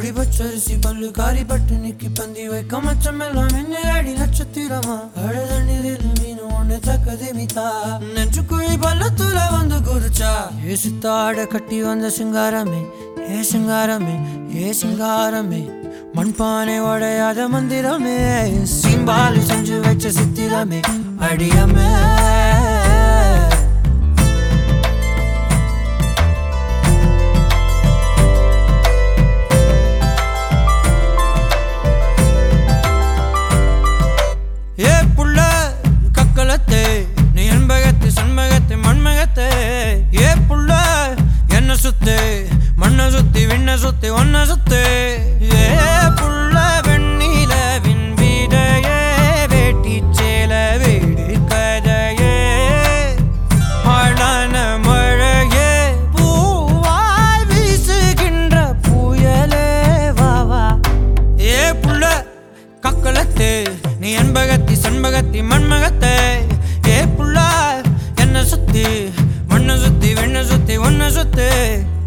கோடி பச்சரிசி பல்லு காரி பட்டு நிக்கி பந்தி வைக்க மச்சம் எல்லாம் என்ன அடி நட்சத்திரமா அழுத நீரில் மீன் ஒண்ணு தக்கது மிதா நெஞ்சு குழி பள்ளத்துல வந்து குதிச்சா ஏசுத்தாட கட்டி வந்த சிங்காரமே ஏ சிங்காரமே ஏ சிங்காரமே மண்பானை உடையாத மந்திரமே சிம்பாலி செஞ்சு வச்ச சித்திரமே அடியமே ஏ புள்ள கக்கலத்தே நீ என்பகத்து சண்மகத்து மண்மகத்தே ஏ புள்ள என்ன சுத்து மண்ணை சுத்தி விண்ண சுத்தி ஒன்ன சுத்து ஏ புள்ள வெண்ணில விண்வீடையே வேட்டி சேல வீடு கதையே ஆளான மழையே பூவாய் வீசுகின்ற புயலே வா வா ஏ புள்ள கக்கலத்து நீ என்பகத்தி சண்பகத்தி மண்மகத்தை ஏ புள்ள என்ன சுத்தி மண்ணை சுத்தி வெண்ண சுத்தி ஒன்ன சுத்து